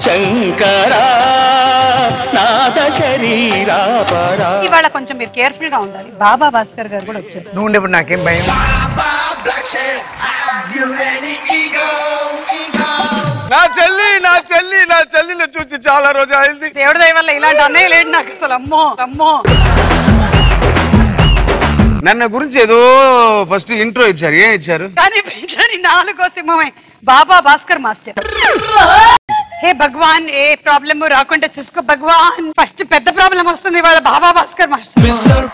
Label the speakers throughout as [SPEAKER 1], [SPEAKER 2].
[SPEAKER 1] శంకరా నాద శరీరాపరా
[SPEAKER 2] ఇవాళ కొంచెం మీరు కేర్ఫుల్ గా ఉండాలి బాబా భాస్కర్ గారు కూడా వచ్చారు
[SPEAKER 3] నువ్వు ఉండేప్పుడు నాకేం భయం
[SPEAKER 4] నా చెల్లి నా చెల్లి నా చెల్లిని చూసి చాలా రోజు అయింది
[SPEAKER 2] దేవుడి దయ వల్ల ఇలాంటి అన్నయ్య లేడు నాకు అసలు అమ్మో అమ్మో
[SPEAKER 4] నన్ను గురించి ఏదో ఫస్ట్ ఇంట్రో ఇచ్చారు ఏం ఇచ్చారు
[SPEAKER 2] కానీ పెంచని నాలుగో సింహమే బాబా భాస్కర్ మాస్టర్ హే భగవాన్ ఏ ప్రాబ్లమ్ రాకుండా చూసుకో భగవాన్ ఫస్ట్ పెద్ద ప్రాబ్లం వస్తుంది వాళ్ళ Baba Bhaskar master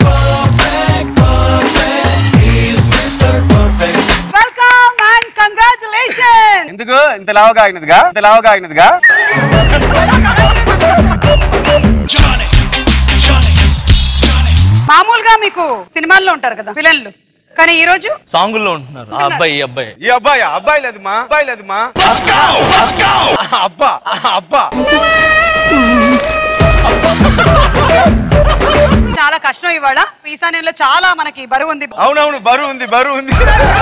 [SPEAKER 2] welcome and congratulation
[SPEAKER 4] ఎందుకు ఇంత లావుగా అయినదిగా ఇంత లావుగా అయినదిగా
[SPEAKER 2] మామూలుగా మీకు సినిమాల్లో ఉంటారు కదా విలన్లు కానీ ఈ రోజు
[SPEAKER 5] సాంగుల్లో ఉంటున్నారు ఆ అబ్బాయి ఈ అబ్బాయి
[SPEAKER 4] ఈ అబ్బాయి అబ్బాయి లేదు మా అబ్బాయి లేదు మా అబ్బా అబ్బా
[SPEAKER 2] చాలా కష్టం ఇవాళ ఈశాన్యంలో చాలా మనకి బరువు ఉంది
[SPEAKER 4] అవునవును బరువు ఉంది బరువు ఉంది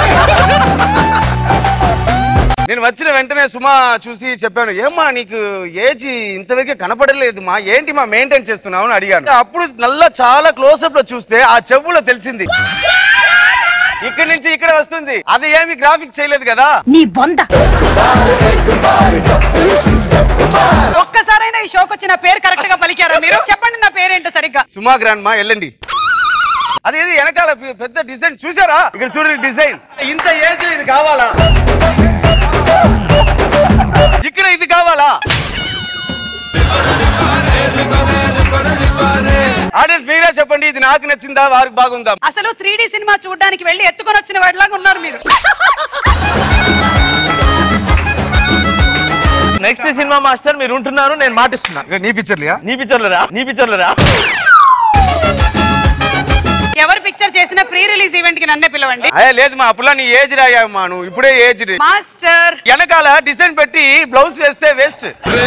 [SPEAKER 4] నేను వచ్చిన వెంటనే సుమా చూసి చెప్పాను ఏమ్మా నీకు ఏజ్ ఇంతవరకు కనపడలేదు మా ఏంటి మా మెయింటైన్ చేస్తున్నావు అని అడిగాను అప్పుడు నల్ల చాలా క్లోజ్అప్ లో చూస్తే ఆ చెవులో తెలిసింది ఇక్కడి నుంచి ఇక్కడ వస్తుంది అది ఏమి గ్రాఫిక్ చేయలేదు కదా
[SPEAKER 2] నీ బొంద ఒక్కసారైనా ఈ షోకి వచ్చిన పేరు కరెక్ట్ గా పలికారా మీరు చెప్పండి నా పేరేంటో సరిగ్గా
[SPEAKER 4] సుమా గ్రాండ్ మా వెళ్ళండి అదేది వెనకాల పె- పెద్ద డిజైన్ చూసారా ఇక్కడ చూడండి డిజైన్ ఇంత ఏజ్ ఇది కావాలా ఇక్కడ ఇది కావాలా ఆడియన్స్ మీరే చెప్పండి ఇది నాకు నచ్చిందా వారికి బాగుందా
[SPEAKER 2] అసలు త్రీ సినిమా చూడడానికి వెళ్ళి ఎత్తుకొని వచ్చిన వాడిలాగా ఉన్నారు మీరు
[SPEAKER 5] నెక్స్ట్ సినిమా మాస్టర్ మీరు ఉంటున్నారు నేను మాటిస్తున్నా
[SPEAKER 4] ఇక్కడ నీ పిక్చర్లియా
[SPEAKER 5] నీ పిక్చర్లు రా నీ పిక్చర్లు రా
[SPEAKER 2] ఎవరు పిక్చర్ చేసినా ప్రీ రిలీజ్ ఈవెంట్ కి నన్నే పిలవండి
[SPEAKER 4] అయ్యా లేదు మా అప్పులా నీ ఏజ్ రాయమ్మా నువ్వు ఇప్పుడే ఏజ్
[SPEAKER 2] మాస్టర్
[SPEAKER 4] వెనకాల డిజైన్ పెట్టి బ్లౌజ్ వేస్తే వేస్ట్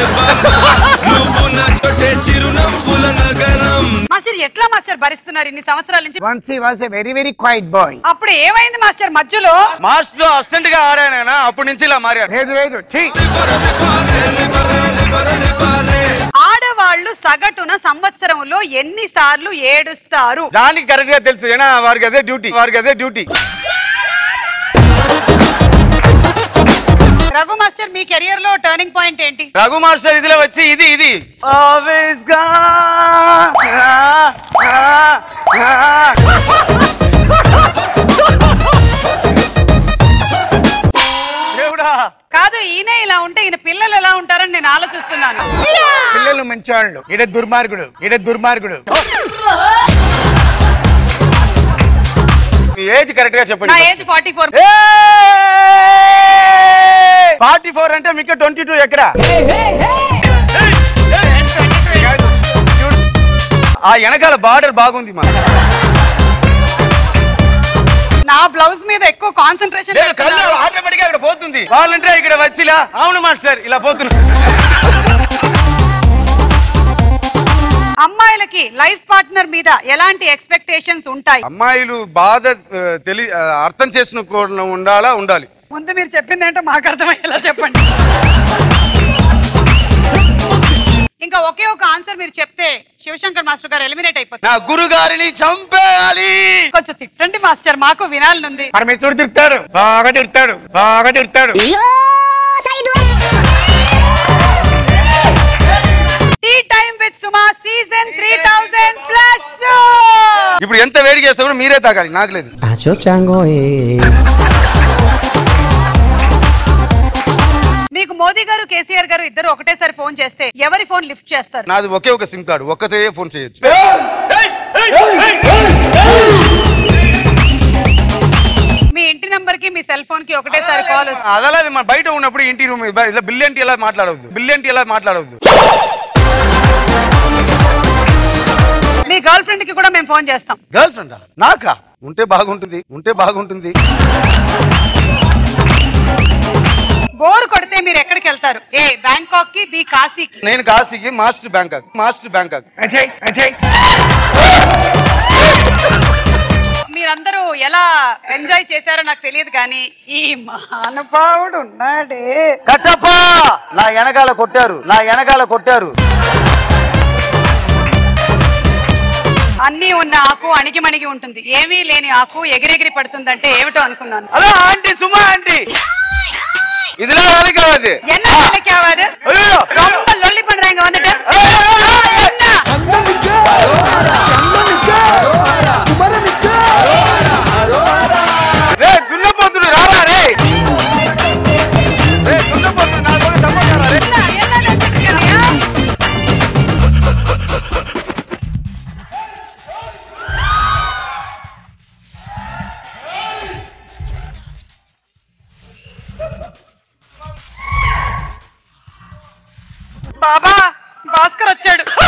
[SPEAKER 2] మాస్టర్ ఎట్లా మాస్టర్ భరిస్తున్నారు ఇన్ని సంవత్సరాల నుంచి
[SPEAKER 3] once was a very very quiet boy
[SPEAKER 2] అప్పుడు ఏమైంది మాస్టర్ మధ్యలో
[SPEAKER 4] మాస్టర్ అసిస్టెంట్ గా ఆడాను అప్పటి నుంచి ఇలా మారాను
[SPEAKER 3] లేదు లేదు ఛీ!
[SPEAKER 2] ఆడవాళ్ళు సగటున సంవత్సరంలో ఎన్ని సార్లు ఏడుస్తారు
[SPEAKER 4] దానికి కరెక్ట్ గా తెలుసు ఏనా వారికి అదే డ్యూటీ వారికి అదే డ్యూటీ
[SPEAKER 2] రఘు మాస్టర్ మీ కెరియర్ లో టర్నింగ్ పాయింట్ ఏంటి
[SPEAKER 4] రఘు మాస్టర్ ఇదిలో వచ్చి ఇది ఇది Always గా దేవుడా
[SPEAKER 2] కాదు ఈయనే ఇలా ఉంటే ఈయన పిల్లలు ఎలా ఉంటారని నేను ఆలోచిస్తున్నాను
[SPEAKER 3] పిల్లలు మంచివాళ్ళు ఇడ దుర్మార్గుడు ఇడ దుర్మార్గుడు
[SPEAKER 4] మీ ఏజ్ కరెక్ట్ గా
[SPEAKER 2] నా
[SPEAKER 4] చెప్పండి
[SPEAKER 2] age forty four
[SPEAKER 4] forty four అంటే మీకు ట్వంటీ టూ ఎక్కడ ఆ వెనకాల బార్డర్ బాగుంది మా
[SPEAKER 2] నా బ్లౌజ్ మీద ఎక్కువ కాన్సన్ట్రేషన్
[SPEAKER 4] లేదు కళ్ళు ఆటోమేటిక్ అక్కడ పోతుంది వాళ్ళంటే ఇక్కడ వచ్చిలా అవును మాస్టర్ ఇలా పోతున్నా
[SPEAKER 2] అమ్మాయిలకి లైఫ్ పార్ట్నర్ మీద ఎలాంటి ఎక్స్పెక్టేషన్స్ ఉంటాయి
[SPEAKER 4] అమ్మాయిలు బాధ ఆ, తెలి ఆ, అర్థం చేసుకుని ఉండాలా ఉండాలి
[SPEAKER 2] ముందు మీరు చెప్పింది ఏంటో మాకు అర్థమయ్యేలా చెప్పండి ఇంకా ఒకే ఒక ఆన్సర్ మీరు చెప్తే శివశంకర్ మాస్టర్ గారు ఎలిమినేట్ అయిపోతారు
[SPEAKER 4] నా గురుగారిని చంపేయాలి
[SPEAKER 2] కొంచెం తిట్టండి మాస్టర్ మాకు వినాలనుంది
[SPEAKER 3] పరమేశ్వరుడు తిడతాడు బాగా తిడతాడు బాగా తిడతాడు
[SPEAKER 2] tea time with Suma season three thousand plus
[SPEAKER 4] ఇప్పుడు ఎంత వేడి చేస్తే కూడా మీరే తాగాలి నాకు లేదు
[SPEAKER 2] మీకు మోదీ గారు కేసీఆర్ గారు ఇద్దరు ఒకటేసారి ఫోన్ చేస్తే ఎవరి ఫోన్ లిఫ్ట్ చేస్తారు
[SPEAKER 4] నాది ఒకే ఒక సిమ్ కార్డు ఒక్కసే ఫోన్ చేయొచ్చు
[SPEAKER 2] మీ ఇంటి నంబర్ కి మీ సెల్ ఫోన్ కి ఒకటేసారి కాల్ వస్తుంది
[SPEAKER 4] అదలాది మన బయట ఉన్నప్పుడు ఇంటి రూమ్ ఇలా బిల్ ఏంటి ఇలా మాట్లాడవద్దు బిల్ ఏంటి ఇలా మాట్లాడవద్దు
[SPEAKER 2] మీ గర్ల్ ఫ్రెండ్ కి కూడా మేము ఫోన్ చేస్తాం
[SPEAKER 4] గర్ల్ ఫ్రెండ్ నాకా ఉంటే బాగుంటుంది ఉంటే బాగుంటుంది
[SPEAKER 2] బోర్ కొడితే మీరు ఎక్కడికి వెళ్తారు ఏ బ్యాంకాక్ కి బి కాశీకి
[SPEAKER 4] నేను కాశీకి master Bangkok master Bangkok
[SPEAKER 3] Ajay Ajay
[SPEAKER 2] మీ మీరందరూ ఎలా ఎంజాయ్ చేశారో నాకు తెలియదు కానీ ఈ మహానుభావుడు ఉన్నాడే
[SPEAKER 4] కట్టప్ప నా వెనకాల కొట్టారు నా వెనకాల కొట్టారు
[SPEAKER 2] అన్నీ ఉన్న ఆకు అణిగి మణిగి ఉంటుంది ఏమీ లేని ఆకు ఎగిరెగిరి పడుతుందంటే ఏమిటో అనుకున్నాను
[SPEAKER 4] హలో ఆంటీ సుమా ఆంటీ இதுல வேலைக்கு ஆகாது
[SPEAKER 2] என்ன வேலைக்கு ஆகாது
[SPEAKER 4] ஐயோ
[SPEAKER 2] ரொம்ப லொல்லி பண்றாங்க வந்துட்டு என்ன
[SPEAKER 4] రే దున్నపోతుడు రారా రే రే దున్నపోతుడు నా కూడా సంబంధం రే
[SPEAKER 2] என்ன நினைச்சிட்டு இருக்கியா? బాబా భాస్కర్ వచ్చాడు